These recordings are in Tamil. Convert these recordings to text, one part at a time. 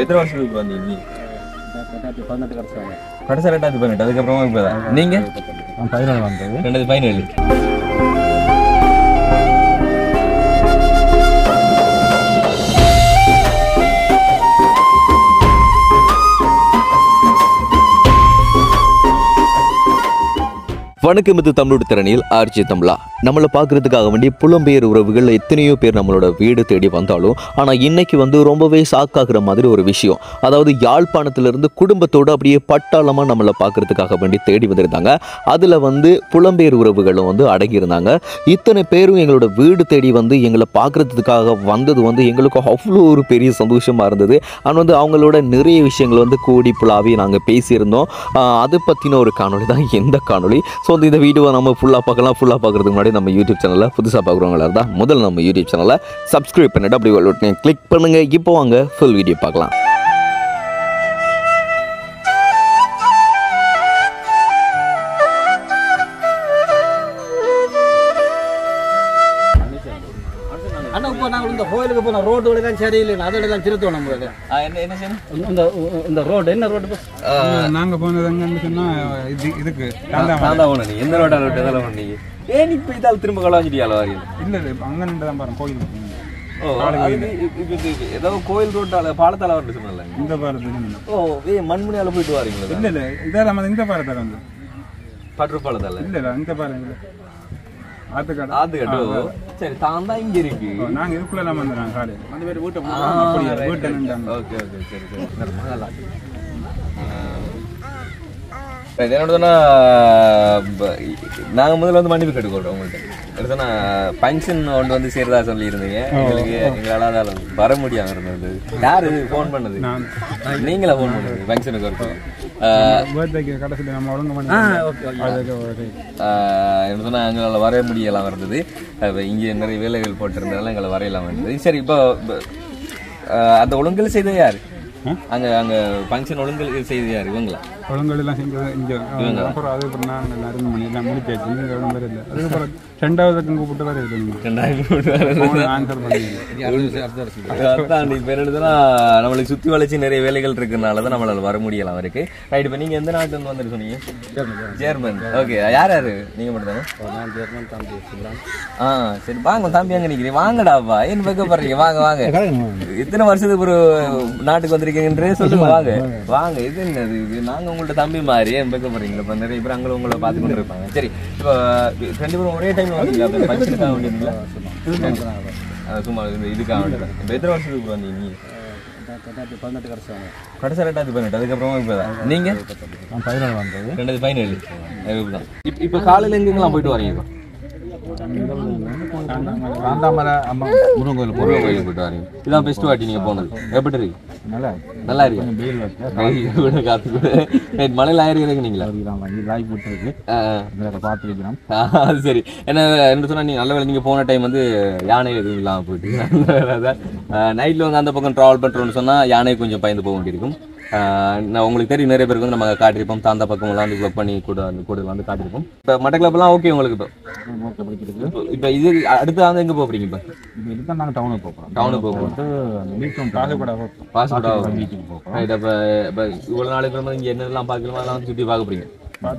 எத்தனை வருஷத்துக்கு வந்தீங்க நீ ரெண்டாயிரத்தி பதினெட்டு வருஷம் கடைசி ரெண்டாயிரத்தி பதினெட்டு அதுக்கப்புறமா இப்போதான் நீங்க நான் பதினேழு வந்தது ரெண்டாயிரத்தி பதினேழு வணக்கம் இது தமிழோட திறனில் ஆர்ஜி தமிழா நம்மளை பார்க்கறதுக்காக வேண்டி புலம்பெயர் உறவுகள் எத்தனையோ பேர் நம்மளோட வீடு தேடி வந்தாலும் ஆனால் இன்னைக்கு வந்து ரொம்பவே ஷாக்காகிற மாதிரி ஒரு விஷயம் அதாவது யாழ்ப்பாணத்திலிருந்து குடும்பத்தோடு அப்படியே பட்டாளமாக நம்மளை பார்க்கறதுக்காக வேண்டி தேடி வந்திருந்தாங்க அதில் வந்து புலம்பெயர் உறவுகளும் வந்து அடங்கியிருந்தாங்க இத்தனை பேரும் எங்களோட வீடு தேடி வந்து எங்களை பார்க்கறதுக்காக வந்தது வந்து எங்களுக்கு அவ்வளோ ஒரு பெரிய சந்தோஷமாக இருந்தது ஆனால் வந்து அவங்களோட நிறைய விஷயங்கள் வந்து கூடி புலாவி நாங்கள் பேசியிருந்தோம் ஆஹ் அதை பற்றின ஒரு காணொளி தான் எந்த காணொளி ஸோ வந்து இந்த வீடியோவை நம்ம ஃபுல்லாக பார்க்கலாம் ஃபுல்லாக பார்க்குறதுக்கு முன்னாடி நம்ம யூடியூப் சேனலில் புதுசாக பார்க்குறவங்களா இருந்தால் முதல்ல நம்ம யூடியூப் சேனலை சப்ஸ்கிரைப் பண்ணிட்டு அப்படி கிளிக் பண்ணுங்கள் இப்போ வாங்க ஃபுல் வீடியோ பார்க்கலாம் அண்ணா இப்போ நாங்கள் இந்த கோயிலுக்கு போனோம் ரோடு தான் சரியில்லை அதோட தான் திருத்தோம் நம்மளுக்கு என்ன என்ன செய்யணும் இந்த இந்த ரோடு என்ன ரோடு நாங்க போனது எங்கன்னு சொன்னா இது இதுக்கு தாந்தாமலை. நான் தான் போனேன் நீ எந்த ரோட்டா ரோட்டு எதில் போன நீங்க ஏன் இப்போ இதால் திரும்ப கலாஞ்சிட்டியால வாரியல் இல்ல இல்ல இப்ப அங்க நின்று தான் பாருங்க கோயில் இருக்கு. ஓ அதுக்கு இப்ப- இப்ப இது ஏதோ கோயில் ரோட்டால பாலத்தால வரணும் சொன்னல இந்த பாரத்தில் நின்னு. ஓ ஏ மண்மணியால போயிட்டு வாரீங்களா இல்ல இல்ல இதெல்லாம் வந்து இந்த பாரத்தில் வந்து பற்று பாலத்தால இல்ல இல்ல இந்த பாரு இல்ல ஆத்துக்காடு ஆத்து கட்டு சரி தான் தான் இங்க இருக்கு நாங்க இதுக்குள்ள எல்லாம் வந்து நாங்க காலையில் அந்த பேர் வீட்டை ஆ, அப்படியே right, வீட்டை right. நின்றாங்க ஓகே ஓகே சரி சரி நல்லா நல்லா. ஆ. இது என்னோடதுன்னா நாங்கள் முதல்ல வந்து மன்னிப்பு கேட்டுக்கொள்றோம் உங்கள்கிட்ட எடுத்தோன்னா ஃபங்க்ஷன் ஒன்று வந்து சேர்றதா சொல்லியிருந்தீங்க எங்களுக்கு எங்களால் அதால் வர முடியாம இருந்தது யார் இது ஃபோன் பண்ணது நான் நீங்களா ஃபோன் பண்ணது ஃபங்க்ஷனுக்கு வரது பர்த்டேக்கு கடைசியில் நம்ம ஒழுங்கு பண்ணி அதுக்கு ஒரு என்ன சொன்னால் எங்களால் வர முடியலாம் இருந்தது அப்ப இங்கே நிறைய வேலைகள் போட்டிருந்ததால எங்களை வரையலாம் இருந்தது சரி இப்போ இப்போ, ஆஹ், அந்த ஒழுங்கல் செய்தது யார் அங்க அங்க ஃபங்க்ஷன் ஒழுங்கல் செய்தது யார் இவங்களா ஒழுங்கல் எல்லாம் செஞ்சது இங்க அப்புறம் அதுக்கப்புறம் நான் எல்லாரும் பண்ணி எல்லாம் முடிச்சாச்சு நீங்க ஒன்றும் பேர் இல்லை அதுக்கப்புறம் ரெண்டாவதுக்கும் கூப்பிட்டு வேற இது ரெண்டாயிரம் ஆன்சர் பண்ணி அதான் இப்ப என்ன எழுதுனா, நம்மளுக்கு சுத்தி வளைச்சு நிறைய வேலைகள் இருக்கறனால தான் நம்மளால வர முடியலாம் அவருக்கு ரைட் இப்ப நீங்க எந்த நாட்டுல இருந்து வந்துட்டு சொன்னீங்க ஜெர்மன் ஓகே யார் யாரு நீங்க மட்டும் நான் ஜெர்மன் தம்பி வச்சுக்கலாம் ஆ சரி வாங்க தம்பி அங்க நிக்கிறீங்க வாங்கடாப்பா ஏன் வைக்கப்படுறீங்க வாங்க வாங்க இத்தனை வருஷத்துக்கு ஒரு நாட்டுக்கு வந்திருக்கீங்கன்றே சொல்லுங்க வாங்க வாங்க இது என்னது இது நாங்க உங்கள்ட்ட தம்பி மாதிரி ஏன் வைக்கப்படுறீங்களா இப்ப நிறைய பேர் அங்கே உங்களை பார்த்து கொண்டு இருப்பாங்க சரி இப்போ ரெண்டு பேரும் ஒரே டைம்ல வந்தீங்களா அப்ப ஃபங்க்ஷனுக்காக வந்தீங்களா ஆ, சும்மா இந்த இதுக்காக வேண்டியதா. இப்ப எத்தனை வருஷத்துக்கு வந்தீங்க நீங்க ரெண்டாயிரத்தி பதினெட்டு வருஷம் கடைசி ரெண்டாயிரத்தி பதினெட்டு அதுக்கப்புறமா இப்பதான் நீங்க நான் பதினேழு வந்தது ரெண்டாயிரத்தி பதினேழு அதுதான் இப்ப இப்ப காலையில எங்கெங்கெல்லாம் போயிட்டு வரீங்க இப்ப? காந்தாமரை அம்மா முருகன் கோயில் முருகன் கோயிலுக்கு போயிட்டு வரீங்க இதான் பெஸ்ட் வாட்டி நீங்க போனது எப்படி இருக்கு நல்லா நல்லா இருக்கு வெயில் வச்சு வெயில் கூட காத்து கூட ரைட் மலையில ஆயிருக்கிறீங்க நீங்களா வந்து லாய் போட்டுருக்கு ஆ, இதில் பார்த்துருக்கிறோம் ஆ, அது சரி என்ன என்ன சொன்னா நீங்க நல்ல வேளை நீங்க போன டைம் வந்து யானை எதுவும் இல்லாம போயிட்டு நைட்ல வந்து அந்த பக்கம் டிராவல் பண்றோம்னு சொன்னா யானை கொஞ்சம் பயந்து போக வேண்டியிருக்கும் ஆ, நான் உங்களுக்கு தெரியும் நிறைய பேருக்கு வந்து நம்ம காட்டியிருப்போம் தாந்தா பக்கம் எல்லாம் வந்து ப்ளக் பண்ணி கூட அந்த கூட வந்து காட்டியிருப்போம் இப்போ மட்டக்கிளப்பெல்லாம் ஓகே உங்களுக்கு இப்போ ஓகே பிடிச்சிருக்கு இப்போ- இப்போ இது அடுத்து வந்து எங்க போறீங்க இப்போ இப்போ இதுதான் நாங்கள் டவுனுக்கு போகிறோம் டவுனுக்கு போக வந்து அந்த பீச் ஒன்று காசு கூட பாஸ்போர்ட் பீச்சுக்கு போகிறோம் ரைட் அப்போ இப்போ இவ்வளோ நாளைக்கு வந்து இங்கே என்னெல்லாம் பார்க்கலாமா அதெல்லாம் வந்து சுற்றி பார்க்க போறீங்க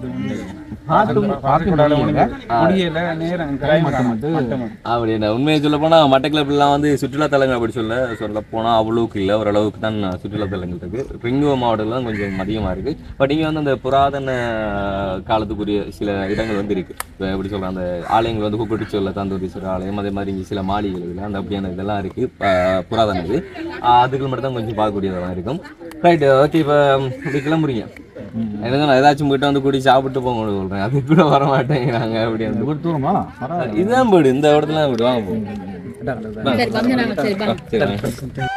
முடியல நேரம் மட்டும் மட்டும் அப்படி என்ன உண்மையை சொல்ல போனா மட்டக்கிளப்லாம் வந்து சுற்றுலா தலங்கள் அப்படி சொல்ல சொல்ல போனா அவ்வளவுக்கு இல்லை ஓரளவுக்கு தான் சுற்றுலா தலங்கள் இருக்கு ரிங்குவ மாவட்டத்தில் தான் கொஞ்சம் அதிகமா இருக்கு பட் இங்க வந்து அந்த புராதன காலத்துக்குரிய சில இடங்கள் வந்து இருக்கு இப்போ எப்படி சொல்ற அந்த ஆலயங்கள் வந்து குக்குட்டிச்சோல்ல தாந்தூரீஸ்வரர் ஆலயம் அதே மாதிரி இங்க சில மாளிகைகள் அந்த அப்படியான இதெல்லாம் இருக்கு ப- புராதன இது ஆஹ் அதுகள் மட்டும் தான் கொஞ்சம் பார்க்கக்கூடியதெல்லாம் இருக்கும் ரைட் ஓகே இப்போ இப்படி கிளம்புறீங்க எனக்கு நான் ஏதாச்சும் போயிட்டு வந்து கூடி சாப்பிட்டு போங்க சொல்றேன் அது கூட வர மாட்டேங்கிறாங்க அப்படி அந்த ஒரு தூரமா பரவாயில்ல இதுதான் வீடு இந்த இடத்துல தான் வீடு வாங்க போ சரி வந்து நாங்க சரி வாங்க சரி வாங்க.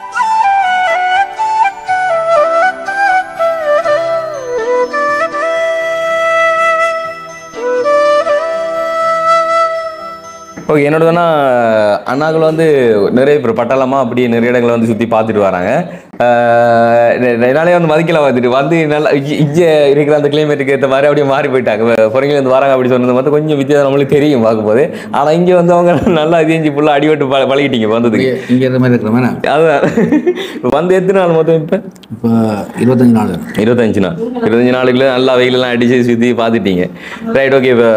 ஓகே என்னோடதுன்னா அண்ணாக்கள் வந்து நிறைய பேர் பட்டாளமாக அப்படியே நிறைய இடங்களை வந்து சுற்றி பார்த்துட்டு வராங்க ஆஹ் நெ- என்னாலே வந்து மதிக்கல வந்துட்டு வந்து நல்லா இங்க- இங்க இருக்கிற அந்த கிளைமேட்டுக்கு ஏற்ற மாதிரி அப்படியே மாறி போயிட்டாங்க பொறங்கில இருந்து வராங்க அப்படி சொன்னது மட்டும் கொஞ்சம் வித்தியாசம் நம்மளுக்கு தெரியும் பார்க்கும்போது ஆனா இங்க வந்து அவங்க நல்லா இதேஞ்சி ஃபுல்லா அடிபட்டு பழ- பழகிட்டீங்க வந்ததுக்கு இங்கே இருந்த மாதிரி இருக்கிற மாதிரி அதுதான் வந்து எத்தனை நாள் மொத்தம் இப்போ இப்போ இருபத்தஞ்சு நாள் இருபத்தஞ்சு நாள் இருபத்தஞ்சு நாளுக்குள்ள நல்லா வெயிலெல்லாம் அடிச்சு சுற்றி பார்த்துட்டீங்க ரைட் ஓகே இப்போ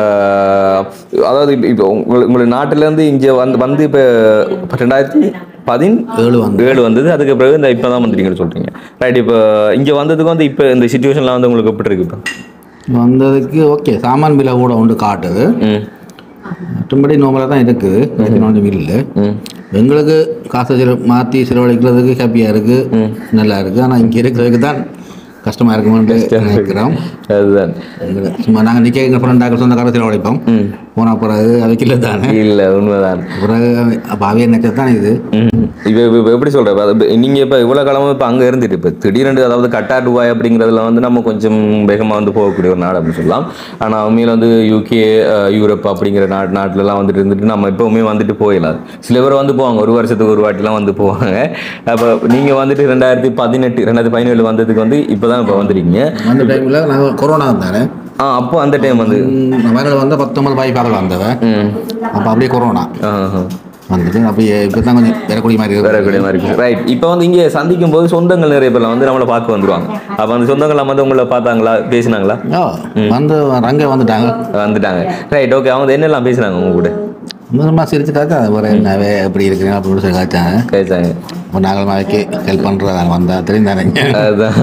அதாவது இப்போ உங்களுக்கு உங்களுக்கு நாட்டிலேருந்து இங்கே வந்து வந்து இப்போ ரெண்டாயிரத்தி பதின் ஏழு வந்து ஏழு வந்தது அதுக்கு பிறகு இந்த இப்போ தான் வந்துட்டீங்கன்னு சொல்கிறீங்க ரைட் இப்போ இங்கே வந்ததுக்கு வந்து இப்போ இந்த சுச்சுவேஷன்லாம் வந்து உங்களுக்கு எப்படி இருக்கு இப்போ வந்ததுக்கு ஓகே சாமான் விலை கூட உண்டு காட்டுது ம் மற்றபடி நோம்பலாக தான் இருக்குது ஒன்றும் இல்லை ம் எங்களுக்கு காசை சில மாற்றி செலவழிக்கிறதுக்கு ஹாப்பியாக இருக்குது நல்லா இருக்குது ஆனால் இங்கே இருக்கிறதுக்கு தான் கஷ்டமாக இருக்குமென்று நினைக்கிறோம் அதுதான் எங்களுக்கு சும்மா நாங்கள் நிற்க எங்கள் ஃப்ரெண்டாக்கள் சொந்தக்கார செலவழிப்போம் ம் போன பிறகு அதுக்கு இல்லை தானே இல்லை உண்மைதான் பிறகு அப்போ அவைய நினைச்சது தான் இது இப்போ இப்போ எப்படி சொல்கிறேன் நீங்கள் இப்போ இவ்வளோ காலமாக இப்போ அங்கே இருந்துட்டு இப்போ திடீரென்று அதாவது கட்டா டுபாய் அப்படிங்கிறதுல வந்து நம்ம கொஞ்சம் வேகமாக வந்து போகக்கூடிய ஒரு நாடு அப்படின்னு சொல்லலாம் ஆனால் உண்மையில் வந்து யூகே யூரோப் அப்படிங்கிற நாட் நாட்டிலலாம் வந்துட்டு இருந்துட்டு நம்ம எப்போவுமே வந்துட்டு போயிடலாம் சில பேர் வந்து போவாங்க ஒரு வருஷத்துக்கு ஒரு வாட்டிலாம் வந்து போவாங்க அப்போ நீங்கள் வந்துட்டு ரெண்டாயிரத்தி பதினெட்டு ரெண்டாயிரத்தி பதினேழு வந்ததுக்கு வந்து இப்போ தான் இப்போ வந்திருக்கீங்க அந்த டைமில் நாங்கள் கொரோனா தானே ஆ அப்போ அந்த டைம் வந்து வயலில் வந்து பத்தொம்பது பாய் அதில் வந்தவன் ம் அப்போ அப்படியே கொரோனா ஆஹா. வந்துட்டு அப்படியே இப்போ தான் கொஞ்சம் வரக்கூடிய மாதிரி இருக்கு வரக்கூடிய மாதிரி இருக்கு ரைட் இப்போ வந்து இங்கே சந்திக்கும் போது சொந்தங்கள் நிறைய பேர்லாம் வந்து நம்மளை பார்க்க வந்துருவாங்க அப்போ அந்த சொந்தங்கள்லாம் வந்து உங்களை பார்த்தாங்களா பேசினாங்களா ஓ வந்து அங்கே வந்துட்டாங்க வந்துட்டாங்க ரைட் ஓகே அவங்க என்னெல்லாம் பேசுனாங்க உங்க கூட சும்மா சிரிச்சுட்டாக்கா ஒரு என்னவே எப்படி இருக்கிறீங்க அப்படின்னு சொல்லி காய்ச்சாங்க பேசாங்க இப்போ நாங்கள் நாளைக்கு ஹெல்ப் பண்ணுறதாங்க வந்தால் தெரிந்தானே அதுதான்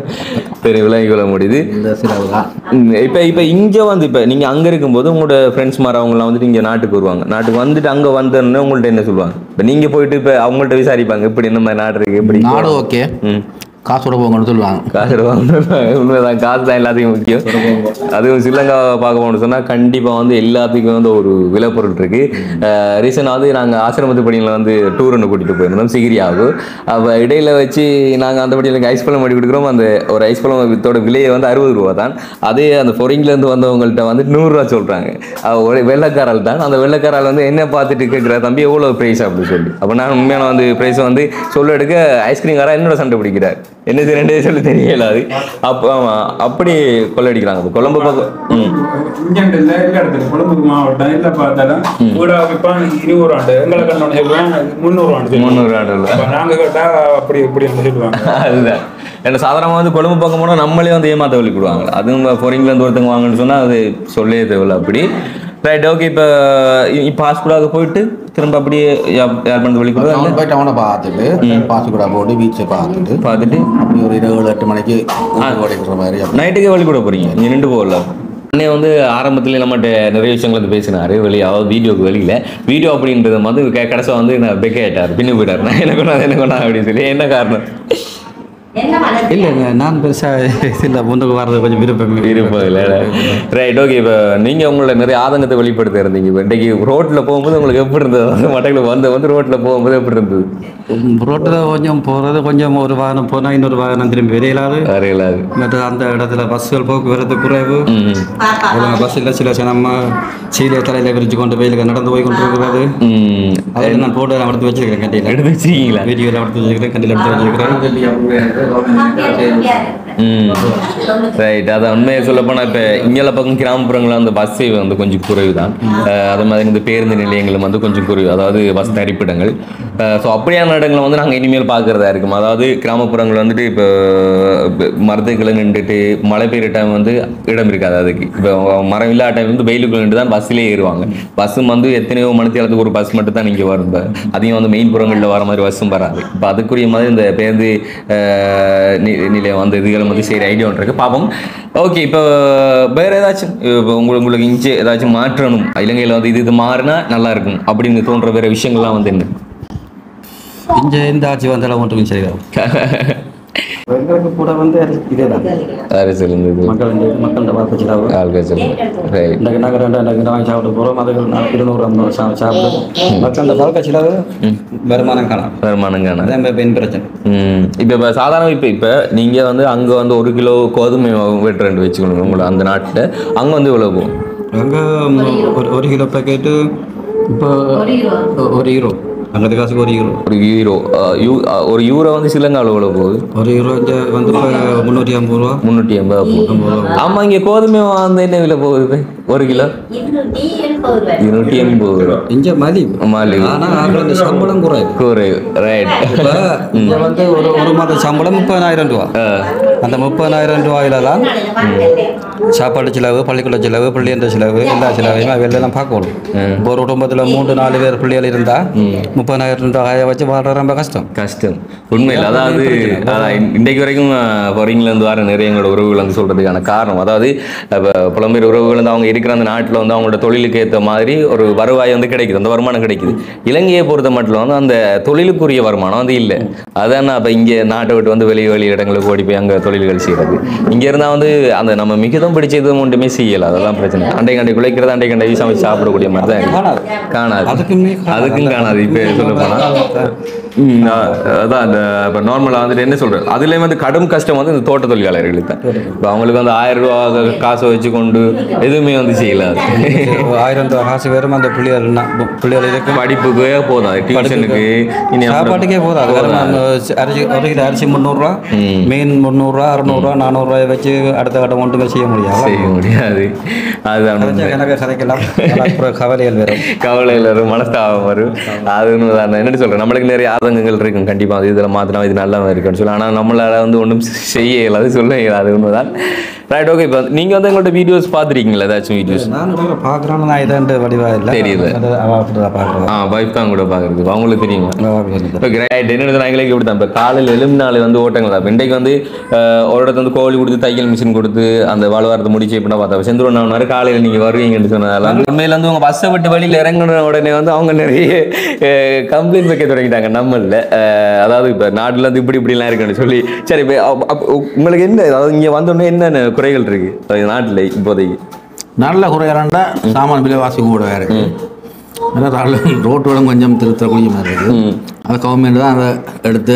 பெரிய விலகி கொள்ள முடியுது இந்த சிலவு தான் ம், இப்போ இப்போ இங்கே வந்து இப்போ நீங்கள் அங்கே இருக்கும்போது உங்களோட ஃப்ரெண்ட்ஸ் மாதிரி அவங்களாம் வந்துட்டு இங்கே நாட்டுக்கு வருவாங்க நாட்டுக்கு வந்துட்டு அங்கே வந்தோடனே உங்கள்ட்ட என்ன சொல்லுவாங்க இப்போ நீங்கள் போயிட்டு இப்போ அவங்கள்ட்ட விசாரிப்பாங்க இப்படி இந்த மாதிரி நாடு இருக்கு எப்படி நாடு ஓகே ம் காசோட போங்கன்னு சொல்லுவாங்க காசு ரூபா உண்மைதான் காசு தான் எல்லாத்தையும் முக்கியம் அதுவும் ஸ்ரீலங்காவை பார்க்க போகணும்னு சொன்னால் கண்டிப்பாக வந்து எல்லாத்துக்கும் வந்து ஒரு விலை பொருள் இருக்கு ரீசெண்டாக வந்து நாங்கள் ஆசிரமத்து படியில் வந்து டூர் ஒன்று கூட்டிகிட்டு போயிருந்தோம் சிகிரியாவுக்கு அப்போ இடையில வச்சு நாங்கள் அந்த படியில் ஐஸ் பழம் பண்ணி கொடுக்குறோம் அந்த ஒரு ஐஸ் பழம் வித்தோட விலையை வந்து அறுபது ரூபா தான் அதே அந்த ஃபொரிங்லேருந்து வந்தவங்கள்ட்ட வந்து நூறுரூவா சொல்கிறாங்க ஒரு வெள்ளைக்காரல் தான் அந்த வெள்ளைக்காரால் வந்து என்ன பார்த்துட்டு கேட்குற தம்பி எவ்வளோ ப்ரைஸ் அப்படின்னு சொல்லி அப்போ நான் உண்மையான வந்து ப்ரைஸ் வந்து சொல்ல எடுக்க ஐஸ்கிரீம் காரா என்னோட சண்டை பிடிக்கிறார் என்ன செய்ய ரெண்டு சொல்லி தெரியல அது அப்போ ஆமா, அப்படி கொள்ளடிக்கிறாங்க இப்போ கொழம்பு பக்கம் ம் இங்கே இல்லை எல்லா இடத்துல கொழும்புக்கு மாவட்டம் இல்லை பார்த்தாலும் வீடா விற்பான் இருபது ஆண்டு எங்களை கண்ணோட சொல்லுவாங்க முந்நூறு ஆண்டு முந்நூறு ஆடல் நாங்கள் கேட்டா அப்படி இப்படி வந்து சொல்லுவாங்க அதுதான் ஏன்னா சாதாரணமாக வந்து கொழும்பு பக்கம் போனால் நம்மளே வந்து ஏமாத்த வழி கொடுவாங்க அதுவும் ஃபோரிங்லேருந்து ஒருத்தவங்க வாங்கன்னு சொன்னால் அது சொல்லவே தேவையில்ல அப்படி ரைட் ஓகே இப்போ இப்போ ஹாஸ்பிட்டலாக போயிட்டு திரும்ப அப்படியே யார் யார் பண்ணது வழி கொடுத்தா அவன் போயிட்டு அவனை பார்த்துட்டு பாசிக்கூடா போட்டு பீச்சை பார்த்துட்டு பார்த்துட்டு அப்படி ஒரு இருபது ஏழு எட்டு மணிக்கு வீட்டுக்கு ஓடிக்கிற மாதிரி அப்படி நைட்டுக்கே வழி கூட போறீங்க நீ நின்று போகல அண்ணே வந்து ஆரம்பத்துல நம்மகிட்ட நிறைய விஷயங்கள் வந்து பேசினாரு வெளியே அதாவது வீடியோக்கு வெளியில வீடியோ அப்படின்றது வந்து க- கடைசியா வந்து நான் பெக்க ஆயிட்டார் பின்னு போயிட்டார் நான் என்ன கொண்டா என்ன கொண்டா அப்படின்னு சொல்லி என்ன காரணம் இல்லைங்க நான் பெருசாக இல்லை முன்னுக்கு வர்றது கொஞ்சம் விருப்பம் இருப்பது இல்லை ரைட் ஓகே இப்போ நீங்கள் உங்களோட நிறைய ஆதங்கத்தை வெளிப்படுத்த இருந்தீங்க இப்போ இன்றைக்கி ரோட்டில் போகும்போது உங்களுக்கு எப்படி இருந்தது வந்து மட்டக்கில் வந்து வந்து ரோட்டில் போகும்போது எப்படி இருந்தது ரோட்டில் கொஞ்சம் போகிறது கொஞ்சம் ஒரு வாகனம் போனால் இன்னொரு வாகனம் திரும்பி விரையிலாது வரையிலாது மற்ற அந்த இடத்துல பஸ்ஸுகள் போக்குவரத்து குறைவு ஒழுங்கா பஸ் இல்லை சில நம்ம சீலையை தலையில் விரிச்சு கொண்டு வெயிலுக்கு நடந்து போய் கொண்டு இருக்கிறது ம் அதில் நான் போட்டோ எடுத்து வச்சிருக்கிறேன் கண்டியில் எடுத்து வச்சிருக்கீங்களா வீடியோவில் எடுத்து வச்சிருக்கிறேன் கண்டியில் எடுத்து வச்சிருக்கிறேன் ம் ரைட் அதான் உண்மையை சொல்ல போனால் இப்போ இங்கே பக்கம் கிராமப்புறங்களில் வந்து பஸ் சேவை வந்து கொஞ்சம் குறைவு தான் அது மாதிரி இந்த பேருந்து நிலையங்களும் வந்து கொஞ்சம் குறைவு அதாவது பஸ் தரிப்பிடங்கள் ஸோ அப்படியான இடங்களை வந்து நாங்கள் இனிமேல் பார்க்குறதா இருக்கும் அதாவது கிராமப்புறங்கள் வந்துட்டு இப்போ மரத்துக்குள்ள நின்றுட்டு மழை பெய்யுற டைம் வந்து இடம் இருக்காது அதுக்கு இப்போ மரம் இல்லாத டைம் வந்து வெயிலுக்குள்ள நின்று தான் பஸ்ஸிலே ஏறுவாங்க பஸ்ஸும் வந்து எத்தனையோ மணித்தேலத்துக்கு ஒரு பஸ் மட்டும் தான் நீங்கள் வரும் இப்போ அதிகம் வந்து மெயின் புறங்களில் வர மாதிரி பஸ்ஸும் வராது இப்போ அதுக்குரிய மாதிரி இந்த பேருந்து அஹ், நி- நிலையம் வந்து இதுகளை வந்து சரி ஐடியா ஒன்று இருக்கு பார்ப்போம் ஓகே இப்போ வேற ஏதாச்சும் இப்போ உங்களுக்கு உங்களுக்கு இங்கே ஏதாச்சும் மாற்றணும் இலங்கையில் வந்து இது இது மாறினா நல்லா இருக்கும் அப்படின்னு தோன்ற வேற விஷயங்கள்லாம் வந்து என்ன இங்கே இந்த ஆட்சி வந்தாலும் ஒன்றும் சரியாகும் எங்களுக்கு கூட வந்து இதே தான் அரசியல் இருந்தது மக்கள் மக்கள்கிட்ட வாக்கு செலவு ஆள்கள் ரைட் இந்த நாங்கள் ரெண்டு ரெண்டு வாங்கி சாப்பிட போகிறோம் அதுக்கு நான் இருநூறு ஐம்பது சா சாப்பிடுவோம் மக்கள்கிட்ட வாழ்க்கை செலவு வருமானம் காணும் வருமானங்கான அதான் இப்போ பெண் பிரச்சனை ம் இப்போ இப்போ சாதாரண இப்போ இப்போ நீங்கள் வந்து அங்கே வந்து ஒரு கிலோ கோதுமை வெட்டு ரெண்டு வச்சுக்கணும் உங்களை அந்த நாட்டில் அங்கே வந்து இவ்வளோ போகும் அங்கே ஒரு ஒரு கிலோ பேக்கெட்டு இப்போ ஒரு ஹீரோ அங்கே காசுக்கு ஒரு யூரோ ஒரு யூரோ அஹ், யூ- அஹ், ஒரு யூரோ வந்து சிலங்கால எவ்வளோ போகுது ஒரு யூரோ இங்கே வந்து இப்போ முந்நூற்றி ஐம்பது ரூபா முந்நூற்றி ஐம்பது போகுது ஆமாம் இங்கே கோதுமை வந்து என்ன விலை போகுது ஒரு கிலோ இருநூற்றி எண்பது ரூபா இங்கே மதி மலிவு. ஆனால் அதில் இந்த சம்பளம் குறைவு குறைவு ரைட் இப்போ இங்கே வந்து ஒரு ஒரு மாத சம்பளம் முப்பதாயிரம் ரூபா அந்த முப்பதாயிரம் ரூபாயில தான் சாப்பாடு செலவு பள்ளிக்கூட செலவு பிள்ளைன்ற செலவு எல்லா செலவையும் வெளியெல்லாம் பார்க்கணும் இப்போ ஒரு குடும்பத்தில் மூன்று நாலு பேர் பிள்ளைகள் இருந்தால் முப்பதாயிரம் ரூபாயை வச்சு வாழ்ற ரொம்ப கஷ்டம் கஷ்டம் உண்மையில் அதாவது அதான் இன்- இன்றைக்கு வரைக்கும் ஃபாரின்லேருந்து வர நிறைய எங்களோட உறவுகள் வந்து சொல்கிறதுக்கான காரணம் அதாவது இப்போ புலம்பெயர் உறவுகள் வந்து அவங்க இருக்கிற அந்த நாட்டில் வந்து அவங்களோட தொழிலுக்கு ஏற்ற மாதிரி ஒரு வருவாய் வந்து கிடைக்குது அந்த வருமானம் கிடைக்குது இலங்கையை பொறுத்த மட்டும் வந்து அந்த தொழிலுக்குரிய வருமானம் வந்து இல்லை அதான் நான் இப்போ இங்கே நாட்டை விட்டு வந்து வெளி வெளி இடங்களுக்கு ஓடி போய் அங்கே தொழில்கள் செய்கிறது இங்கே இருந்தால் வந்து அந்த நம்ம மிகுதம் பிடிச்சது ஒன்றுமே செய்யலை அதெல்லாம் பிரச்சனை அண்டை கண்டை குலைக்கிறது அண்டை கண்டை சமைச்சு சாப்பிடக்கூடிய மாதிரி தான் இருக்கு. காணாது அதுக்குமே அதுக்கும் காணாது இப்போ சொல்ல போனால் ம், அ- அதான் அந்த இப்போ நார்மலாக வந்துட்டு என்ன சொல்கிறது அதுலேயும் வந்து கடும் கஷ்டம் வந்து இந்த தோட்ட தொழிலாளர்களுக்கு தான் இப்போ அவங்களுக்கு வந்து ஆயிரம் ரூபா காசை வச்சு கொண்டு எதுவுமே வந்து செய்யலாது ஆயிரம் ரூபா காசு வெறும் அந்த பிள்ளைகள் நா- பிள்ளைகள் இருக்கு படிப்புக்கு போதும் அது டியூஷனுக்கு இனி அப்புறம் சாப்பாட்டுக்கே போதும் அது வெறும் அந்த அரிசி ஒரு கிலோ அரிசி முந்நூறுரூவா மீன் முந்நூறுரூவா அறுநூறுவா நானூறுரூவாயை வச்சு அடுத்த கட்டம் ஒன்றுமே செய்ய முடியாது செய்ய முடியாது அதுதான் உண்மை. எனவே கதைக்கலாம் ஆனா அப்புறம் கவலைகள் வரும் கவலையில் வரும் மனஸ்தாபம் வரும் அது உண்மைதான் என்னட்டு சொல்கிறேன் நம்மளுக்கு நிறைய ஆதங்கங்கள் இருக்கும் கண்டிப்பாக அது இதில் மாற்றினா இது நல்லா இருக்குன்னு சொல்லி ஆனால் நம்மளால வந்து ஒன்றும் செய்ய இயலாது சொல்ல இயலாது உண்மைதான் ரைட் ஓகே இப்போ நீங்கள் வந்து எங்களோட வீடியோஸ் பார்த்துருக்கீங்களா ஏதாச்சும் வீடியோஸ் நான் கூட பார்க்குறேன் நான் இதாண்டு வடிவாக இல்லை தெரியுது. அது அவ அப்படிதான் பார்க்குறேன் ஆ வைஃப் தான் கூட பார்க்குறது அவங்களுக்கு தெரியுமா ஓகே ரைட் என்ன நான் எங்களுக்கு இப்படி தான் இப்போ காலையில் எலும்பினாலே வந்து ஓட்டங்கள் தான் இன்றைக்கு வந்து அஹ், ஒரு இடத்துல வந்து கோழி கொடுத்து தையல் மிஷின் கொடுத்து அந்த வாழ்வாரத்தை முடிச்சு எப்படின்னா பார்த்தா செந்தூர் நான் காலையில் நீங்கள் வருவீங்கன்னு சொன்னதால உண்மையில் வந்து உங்கள் பஸ்ஸை விட்டு வழியில் இறங்கின உடனே வந்து அவங்க நிறைய கம்ப்ளைண்ட் வைக்க தொடங்கிட்டாங்க நம்மளில் அதாவது இப்போ நாட்டில் வந்து இப்படி இப்படிலாம் இருக்குன்னு சொல்லி சரி இப்போ அப்ப- அப்ப உங்களுக்கு என்ன அதாவது இங்கே வந்தோடனே என்னென்ன குறைகள் இருக்குது நாட்டில் இப்போதைக்கு நல்ல குறையாண்டா சாமான் விலைவாசி கூட இருக்கு அதான் ரோட்டோட கொஞ்சம் திருத்தக்கூடிய மாதிரி இருக்கு அதை கவர்மெண்ட் தான் அதை எடுத்து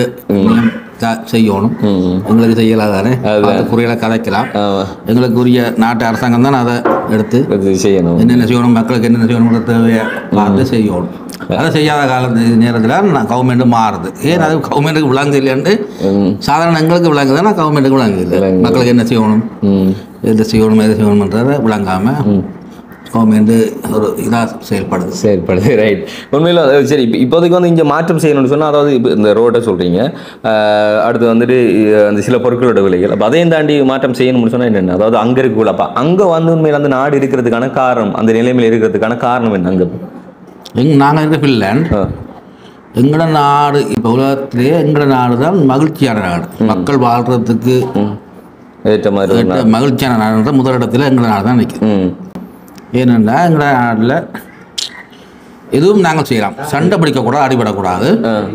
த- செய்யணும் எங்களுக்கு செய்யலாம் தானே அந்த குறைகளை கதைக்கலாம் ஆமாம் எங்களுக்கு உரிய நாட்டு அரசாங்கம் தான் அதை எடுத்து இது செய்யணும் என்னென்ன செய்யணும் மக்களுக்கு என்னென்ன செய்யணுங்கிற தேவையை பார்த்து செய்யணும் அதை செய்யாத காலத்து நேரத்தில் நான் கவர்மெண்ட் மாறுது ஏன் அது கவர்மெண்ட்டுக்கு விளங்கு இல்லைன்ட்டு சாதாரண எங்களுக்கு விளங்குது ஆனால் கவர்மெண்ட்டுக்கு விளங்கு இல்லை மக்களுக்கு என்ன செய்யணும் ம் எது செய்யணும் எது செய்யணுன்றதை விளங்காமல் கவர்மெண்ட்டு ஒரு இதாக செயல்படுது செயல்படுது ரைட் உண்மையில் அது சரி இப்போ இப்போதைக்கு வந்து இங்கே மாற்றம் செய்யணும்னு சொன்னால் அதாவது இப்போ இந்த ரோட்டை சொல்கிறீங்க அடுத்து வந்துட்டு அஹ், அந்த சில பொருட்களோட விலைகள் அப்போ அதையும் தாண்டி மாற்றம் செய்யணும்னு சொன்னால் என்னென்ன அதாவது அங்கே இருக்கக்குள்ள அப்போ அங்கே வந்து உண்மையில் அந்த நாடு இருக்கிறதுக்கான காரணம் அந்த நிலைமையில் இருக்கிறதுக்கான காரணம் என்ன அங்கே எங் நாங்கள் இருக்க ஃபின்லேண்ட் எங்களோட நாடு இப்போ உலகத்திலேயே எங்களோட நாடு தான் மகிழ்ச்சியான நாடு மக்கள் வாழ்கிறதுக்கு ஏற்ற மாதிரி ஒரு ஏற்ற மகிழ்ச்சியான நாடுன்ற முதலிடத்தில் எங்களோட நாடு தான் நிற்குது ம் ஏனென்றா எங்களோட நாட்டில் எதுவும் நாங்கள் செய்யலாம் சண்டை பிடிக்கக்கூடாது அடிபடக்கூடாது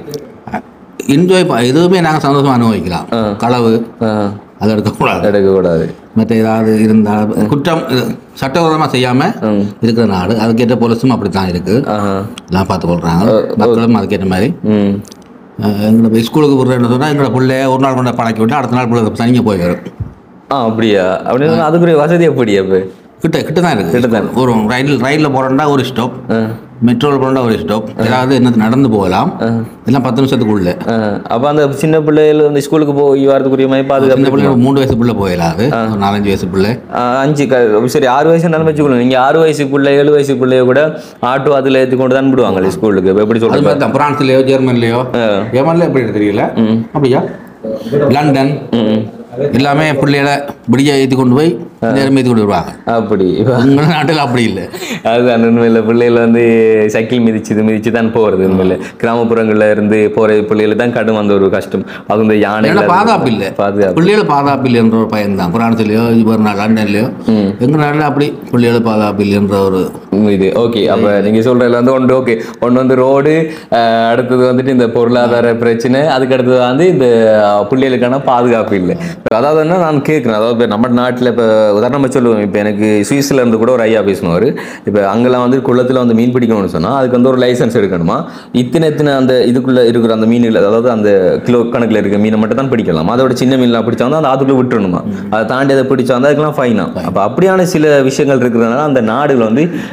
என்ஜாய் எதுவுமே நாங்கள் சந்தோஷமாக அனுபவிக்கலாம் களவு ஆ அதை எடுக்கக்கூடாது எடுக்கக்கூடாது மற்ற ஏதாவது இருந்தால் குற்றம் இது சட்டவிரோதமாக செய்யாமல் இருக்கிற நாடு அதுக்கேற்ற போலீஸும் அப்படி தான் இருக்குது ஆஹா எல்லாம் பார்த்துக்கொள்கிறாங்க மக்களும் அதுக்கேற்ற மாதிரி ம் அஹ் எங்களை போய் ஸ்கூலுக்கு விடுறேன்னு சொன்னால் எங்களோட பிள்ளைய ஒரு நாள் கொண்டு பழக்கி விட்டு அடுத்த நாள் பிள்ளை தனியாக போய் வரும் ஆ அப்படியா அப்படின்னு அதுக்குரிய வசதி எப்படி அப்போ கிட்ட கிட்ட தான் இருக்குது கிட்ட தான். ஒரு ரயில் ரயிலில் போகிறோம்னா ஒரு ஸ்டாப் மெட்ரோவில் போகிறோம்னா ஒரு ஸ்டாப் ஏதாவது என்ன நடந்து போகலாம் எல்லாம் பத்து நிமிஷத்துக்குள்ள அப்போ அந்த சின்ன பிள்ளைகள் வந்து ஸ்கூலுக்கு போய் வரதுக்குரிய மாதிரி சின்ன பாதுகாப்பு பிள்ளை ஒரு மூணு வயசு பிள்ளை போயிடாது ஒரு நாலஞ்சு வயசு பிள்ளை ஆ, அஞ்சு க- சரி ஆறு வயசு நிலைமை வச்சுக்கணும் நீங்கள் ஆறு வயசு பிள்ளை ஏழு வயசு பிள்ளைய கூட ஆட்டோ அதில் ஏற்றி கொண்டு தான் விடுவாங்களே ஸ்கூலுக்கு இப்ப எப்படி அது சொல்கிறது மாதிரி தான் பிரான்ஸ்லேயோ ஜெர்மன்லேயோ ஜெர்மனில் எப்படி தெரியல அப்படியா லண்டன் எல்லாமே பிள்ளைகளை விடிய ஏற்றி கொண்டு போய் நேரம் ஏற்றி கொண்டு வருவாங்க அப்படி உங்கள் நாட்டில் அப்படி இல்லை அதுதான் உண்மையில் பிள்ளைகள் வந்து சைக்கிள் மிதிச்சு மிதிச்சு தான் போகிறது உண்மையில் கிராமப்புறங்களில் இருந்து போகிற பிள்ளைகள் தான் கடும் அந்த ஒரு கஷ்டம் அது இந்த யானை ஏன்னா பாதுகாப்பு இல்லை பாதுகாப்பு பிள்ளைகள் பாதுகாப்பு இல்லைன்ற ஒரு பயம் தான் பிரான்ஸ்லேயோ இப்போ லண்டன்லேயோ எங்கள் நாட்டில் அப்படி பிள்ளைகள் பாதுகாப்பு இல்லைன்ற ஒரு இது ஓகே அப்போ நீங்கள் சொல்கிறதுல வந்து ஒன்று ஓகே ஒன்று வந்து ரோடு அடுத்தது வந்துட்டு இந்த பொருளாதார பிரச்சனை அதுக்கு அடுத்தது வந்து இந்த அஹ், பிள்ளைகளுக்கான பாதுகாப்பு இல்லை அதாவது என்ன நான் கேட்குறேன் அதாவது இப்ப நம்ம நாட்டில் இப்போ உதாரணமாக சொல்லுவேன் இப்போ எனக்கு சுவிஸ்ல இருந்து கூட ஒரு ஐயா பேசினவர் இப்போ அங்கெல்லாம் வந்து குளத்தில் வந்து மீன் பிடிக்கணும்னு சொன்னால் அதுக்கு வந்து ஒரு லைசன்ஸ் எடுக்கணுமா இத்தனை இத்தனை அந்த இதுக்குள்ளே இருக்கிற அந்த மீன்கள் அதாவது அந்த கிலோ கணக்கில் இருக்க மீனை மட்டும் தான் பிடிக்கலாம் அதோட சின்ன மீன்லாம் பிடிச்சா வந்து அந்த ஆற்றுக்குள்ளே விட்டுறணுமா அதை தாண்டி அதை பிடிச்சா வந்து அதுக்கெல்லாம் ஃபைனா அப்போ அப்படியான சில விஷயங்கள் இருக்கிறதுனால அந்த நாடுகள் வந்து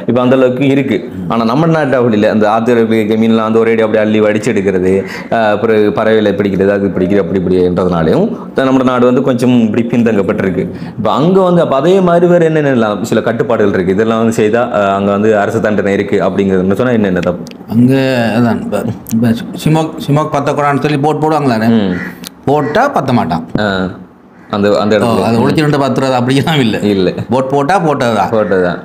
இப்போ அந்த அளவுக்கு இருக்கு ஆனா நம்ம நாட்டு அப்படி இல்லை அந்த ஆத்திர மீன்லாம் வந்து ஒரே அப்படி அள்ளி வடிச்சு எடுக்கிறது ஆஹ் அப்புறம் பறவைகளை பிடிக்கிறது அது பிடிக்கிறது அப்படி இப்படின்றதுனாலையும் நம்ம நாடு வந்து கொஞ்சம் இப்படி பின்தங்கப்பட்டிருக்கு இப்போ அங்க வந்து அப்போ அதே மாதிரி வேறு என்னென்ன சில கட்டுப்பாடுகள் இருக்கு இதெல்லாம் வந்து செய்தா ஆஹ் அங்க வந்து அரசு தண்டனை இருக்கு அப்படிங்கிறது சொன்னா என்னென்ன தப்பு அங்கே அதான் இப்போ இப்போ சிமோக் சிமோக் பத்த கூடாதுன்னு சொல்லி போட் போடுவாங்களானே ம். போட்டால் பத்த மாட்டான் ஆஹ் அந்த அந்த ஓ, இடத்துல அது ஒளிச்சு ரெண்டு பத்துறது அப்படிலாம் இல்லை இல்லை போட் போட்டால் போட்டதுதான் போட்டதுதான்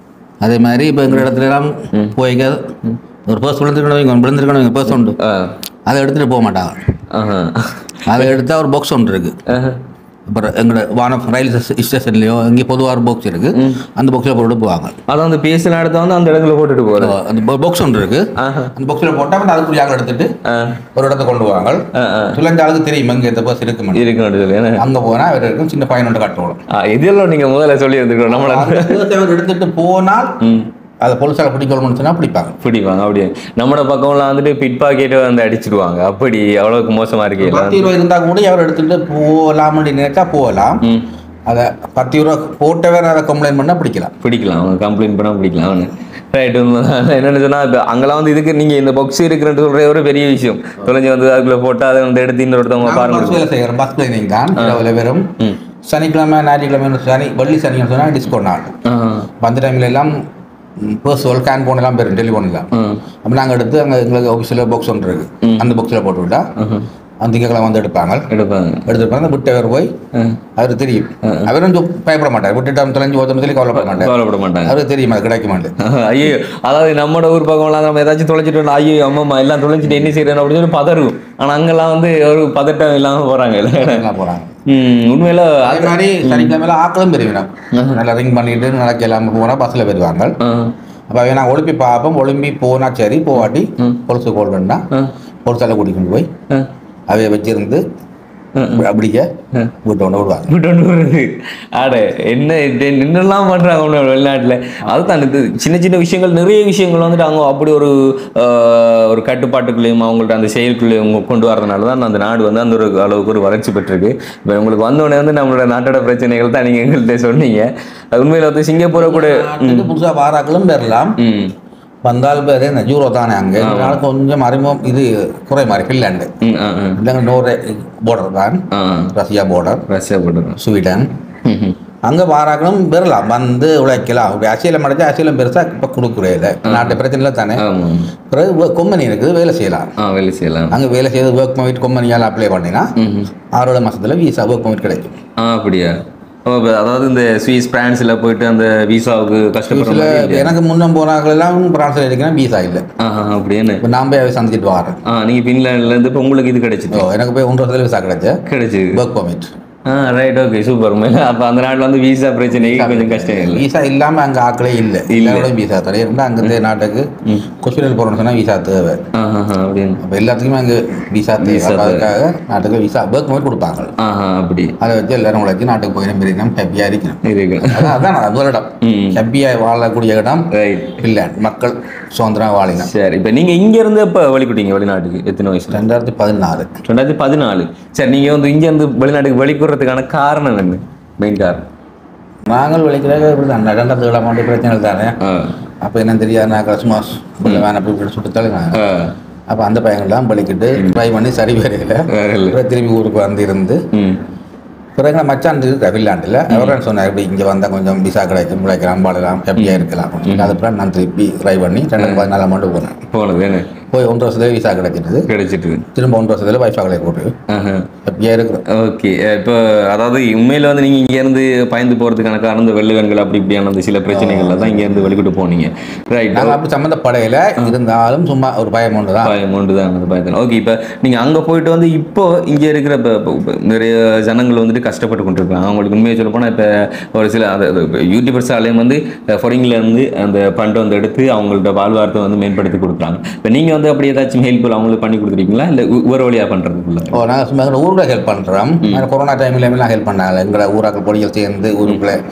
அதே மாதிரி இப்போ எங்கள் இடத்துல எல்லாம் போய்க்க ஒரு பர்ஸ் விழுந்துருக்கணும் விழுந்துருக்கணும் பர்ஸ் உண்டு ஆஹ் அதை எடுத்துகிட்டு போக மாட்டாங்க ஆஹா. அதை எடுத்தால் ஒரு பாக்ஸ் ஒன்று இருக்குது ஆஹா. அப்புறம் எங்களோட வானம் ரயில் ஸ்டேஷன்லேயோ இங்கே பொதுவாக ஒரு பாக்ஸ் இருக்குது அந்த பாக்ஸில் போட்டு போவாங்க அதான் அந்த பேசல இடத்த வந்து அந்த இடத்துல போட்டுட்டு போறது அந்த பாக்ஸ் ஒன்று இருக்குது ஆஹா. அந்த பாக்ஸில் போட்டால் வந்து அதுக்குரிய ஆள் எடுத்துட்டு ஆஹ். ஒரு இடத்த கொண்டு போவாங்க ஆஹ், ஆஹ். துளைஞ்ச ஆளுக்கு தெரியும் இங்கே இந்த பஸ் இருக்கு இருக்குன்னு சொல்லி என்ன? அங்கே போனால் அவர் இருக்கும் சின்ன பையன் ஒன்று கட்டணும் ஆ, இதெல்லாம் நீங்க முதல்ல சொல்லி இருந்துக்கணும் நம்மள அவர் எடுத்துட்டு போனால் ம். அதை போலீஸால் பிடிக்கணும்னு சொன்னால் பிடிப்பாங்க பிடிப்பாங்க அப்படியே நம்மட பக்கம்லாம் வந்துட்டு பிட் பாக்கெட்டை வந்து அடிச்சிடுவாங்க அப்படி அவ்வளவுக்கு மோசமா இருக்கு எல்லாம் பத்து ரூபா இருந்தால் கூட அவர் எடுத்துட்டு போகலாம்னு நினைச்சா போகலாம் ம். அதை பத்து ரூபா போட்டவர் அதை கம்ப்ளைண்ட் பண்ணால் பிடிக்கலாம் பிடிக்கலாம் அவங்க கம்ப்ளைண்ட் பண்ணா பிடிக்கலாம் அவனு ரைட் என்னன்னு சொன்னா இப்போ அங்கெல்லாம் வந்து இதுக்கு நீங்க இந்த பாக்ஸ் இருக்குன்னு சொல்ற ஒரு பெரிய விஷயம் தொலைஞ்சு வந்து அதுக்குள்ள போட்டு அதை வந்து எடுத்து இன்னொருத்தவங்க பஸ் பாருங்க வேலை செய்கிறோம் பஸ் கிளீனிங் தான் இரவுல வெறும் ம். சனிக்கிழமை ஞாயிற்றுக்கிழமை சனி வெள்ளி சனின்னு சொன்னால் டிஸ்கவுண்ட் ஆகும் ஆ. அப்ப அந்த டைம்ல எல்லாம் பர்சனல் கேன் போன் எல்லாம் பெரும் டெலிஃபோன் எல்லாம் ம். அப்போ நாங்கள் எடுத்து அங்கே எங்களுக்கு ஆஃபீஸில் பாக்ஸ் ஒன்று இருக்கு அந்த பாக்ஸில் போட்டு விட்டா அந்த திங்கக்கிழமை வந்து எடுப்பாங்க எடுப்பாங்க எடுத்துட்டு அந்த விட்டவர் போய் அவருக்கு தெரியும் அவரும் சொ- பயப்பட மாட்டார் விட்டுட்டு தொலைஞ்சு ஓத்தம் சொல்லி கவலைப்பட மாட்டார் கவலைப்பட மாட்டாங்க அவருக்கு தெரியும் அது கிடைக்க மாட்டேன் ஐயோ அதாவது நம்மட ஊர் பக்கம்லாம் நம்ம ஏதாச்சும் தொலைச்சிட்டு வந்தா, ஐயோ அம்மா எல்லாம் தொலைச்சிட்டு என்ன செய்யறேன் அப்படின்னு சொல்லி பதறும் ஆனா அங்கெல்லாம் வந்து ஒரு பதட்டம் இல்லாம போறாங்க இல்ல எல்லாம் போகிறாங்க ம், உண்மையில அதே மாதிரி சனிக்கிழமையில ஆக்களும் பெரியவினம் நல்லா ரிங் பண்ணிட்டு நடக்க இல்லாமல் போனால் பஸ்ஸில் வருவாங்க ஆ, அப்போ நான் ஒழுப்பி பார்ப்போம் ஒழும்பி போனா சரி போவாட்டி பொலிசு கோல் பண்ணா பொலிசால கூட்டிகிட்டு போய் ஆ. அவைய வச்சிருந்து அப்படிக்க வீட்டை கொண்டு விடுவாங்க விட்டு வருது ஆட என்ன இது என்னெல்லாம் பண்றாங்க உண்மை வெளிநாட்டுல அதுதான் இது சின்ன சின்ன விஷயங்கள் நிறைய விஷயங்கள் வந்துட்டு அவங்க அப்படி ஒரு ஆஹ், ஒரு கட்டுப்பாட்டுக்குள்ளேயும் அவங்கள்ட்ட அந்த செயலுக்குள்ளேயும் கொண்டு வரதுனால தான் அந்த நாடு வந்து அந்த ஒரு அளவுக்கு ஒரு வளர்ச்சி பெற்றிருக்கு இப்போ உங்களுக்கு வந்தோடனே வந்து நம்மளோட நாட்டோட பிரச்சனைகள் தான் நீங்க எங்கள்கிட்ட சொன்னீங்க அது உண்மையில வந்து சிங்கப்பூரை கூட நாட்டுக்கு புதுசா வாராக்களும் பெறலாம் ம் வந்தால் பேர் இந்த ஜூரோ தானே அங்கே இதனால கொஞ்சம் அறிமுகம் இது குறை மாதிரி ஃபின்லாண்டு ம் ஆ ஆ இல்லைங்க நோர் பார்டர் தான் ஆ ரஷ்யா பார்டர் ரஷ்யா போட்டுருக்கோம் ஸ்வீடன் ம் ம் அங்கே வாராக்களும் பெறலாம் வந்து உழைக்கலாம் அப்படி அசைலம் அடைச்சா அசைலம் பெருசாக இப்போ கொடுக்குறதில்ல நாட்டு பிரச்சனை தானே ஆமாம் பிறகு கொம்பனி இருக்குது வேலை செய்யலாம் ஆ வேலை செய்யலாம் அங்கே வேலை செய்து ஒர்க் பர்மிட் கொம்பனியால் அப்ளை பண்ணினா ஆறோட மாசத்துல விசா ஒர்க் பர்மிட் கிடைக்கும் ஆ அப்படியா ஓ, அப்ப அதாவது இந்த ஸ்வீஸ் பிரான்ஸ்ல போயிட்டு அந்த விசாவுக்கு கஷ்டப்படுற சில மாதிரி இல்லையா? எனக்கு முன்ன போனாங்களெல்லாம் பிரான்ஸில் இருக்கிறேன் விசா இல்லை ஆஹா அப்படின்னு இப்போ நான் போய் அவை சந்திச்சுட்டு வரேன் ஆ நீங்க பின்லாண்ட்ல இருந்து இப்போ உங்களுக்கு இது கிடைச்சிது ஓ எனக்கு போய் ஒன்றரை வருஷத்துல விசா கிடைச்சு கிடைச்சிது ஒர்க் பர்மிட் ஆ ரைட் ஓகே சூப்பர் அப்ப அந்த நாட்டுல வந்து விசா பிரச்சனைக்கு கொஞ்சம் கஷ்டம் இல்லை விசா இல்லாமல் அங்கே ஆக்களே இல்லை இல்லோட விசா தரேன் இருந்தால் அங்கே நாட்டுக்கு கொஸ்டினல் போகிறோம்னு சொன்னால் விசா தேவை ஆஹா அப்படின்னு அப்போ எல்லாத்துக்குமே அங்கே விசா தேவை Visa அப்ப அதுக்காக நாட்டுக்கு விசா ஒர்க் பர்மிட் கொடுப்பாங்க ஆஹா அப்படி அதை வச்சு எல்லாரும் உழைச்சி நாட்டுக்கு போயிடும் பெரியணும் ஹாப்பியாக இருக்கணும் இருக்கு அதான் அதான் அது ஒரு இடம் ம். ஹாப்பியாக வாழக்கூடிய இடம் ரைட் ஃபின்லாண்ட் மக்கள் சுதந்திரம் வாழினம் சரி இப்போ நீங்க இங்க இருந்து எப்போ வெளிக்கிட்டீங்க வெளிநாட்டுக்கு எத்தனை வயசுல ரெண்டாயிரத்தி பதினாறு ரெண்டாயிரத்தி பதினாலு சரி நீங்க வந்து இங்க இருந்து வெளிநாட்டுக்கு வெளிக்கூறதுக்கான காரணம் என்ன மெயின் காரணம் நாங்கள் விளைக்கிறாங்க இப்படி தான் ரெண்டாயிரத்து ஏழாம் ஆண்டு பிரச்சனை தானே ஆ அப்போ என்ன தெரியாது நான் சும்மா பிள்ளை வேணாம் அப்படி இப்படி சுட்டு தள்ளினாங்க ஆ அப்போ அந்த பையங்கள்லாம் பழிக்கிட்டு ட்ரை பண்ணி சரி வரையில வேற இல்லை அப்புறம் திரும்பி ஊருக்கு வந்து இருந்து ம் பிறகு நான் மச்சான் இருக்கு ஃபின்லாண்டில் அவர் சொன்னார் இப்படி இங்கே வந்தால் கொஞ்சம் விசா கிடைக்கும் உழைக்கலாம் வாழலாம் ஹாப்பியாக இருக்கலாம் அப்படின்னு சொல்லி அதுக்கப்புறம் நான் திருப்பி ட்ரை பண்ணி ரெண்டாயிரத்தி பதினாலாம் ஆண்டு போனேன் போனது என்ன போய் ஒன்றரை வருஷத்துல விசா கிடைச்சிட்டு கிடைச்சிட்டு திரும்ப ஒன்றரை வருஷத்துல வைஃபா கலை போட்டு ஆஹா ஹாப்பியாக இருக்கிறேன் ஓகே இப்போ அதாவது உண்மையில வந்து நீங்க இங்க இருந்து பயந்து போறதுக்கான காரணம் இந்த வெள்ளுவன்கள் அப்படி இப்படியான அந்த சில பிரச்சனைகள்ல தான் இங்க இருந்து வெளிக்கிட்டு போனீங்க ரைட் நாங்கள் அப்படி சம்மந்தப்படையில இருந்தாலும் சும்மா ஒரு பயம் ஒன்று தான் பயம் உண்டு தான் அந்த பயத்தில் ஓகே இப்போ நீங்கள் அங்கே போயிட்டு வந்து இப்போ இங்கே இருக்கிற இப்போ இப்போ- இப்போ நிறைய ஜனங்கள் வந்துட்டு கஷ்டப்பட்டு கொண்டிருக்காங்க அவங்களுக்கு உண்மையை சொல்ல போனால் இப்போ ஒரு சில அந்த யூடியூபர்ஸ் ஆலயம் வந்து foreign-ல இருந்து அந்த பண்டை வந்து எடுத்து அவங்கள்ட்ட வாழ்வாரத்தை வந்து மேம்படுத்தி கொடுக்குறாங்க இப்போ நீங்கள் வந்து அப்படி ஏதாச்சும் ஹெல்ப் அவங்களுக்கு பண்ணி கொடுக்குறீங்களா இல்லை ஒரு வழியாக பண்ணுறதுக்குள்ள ஓ நாங்கள் சும்மா எங்கள் ஊரில் ஹெல்ப் பண்ணுறோம் கொரோனா டைமில் எல்லாம் ஹெல்ப் பண்ணாங்க எங்களை ஊராக்கள் பொடிகள் சேர்ந்து ஊருக்குள்ளே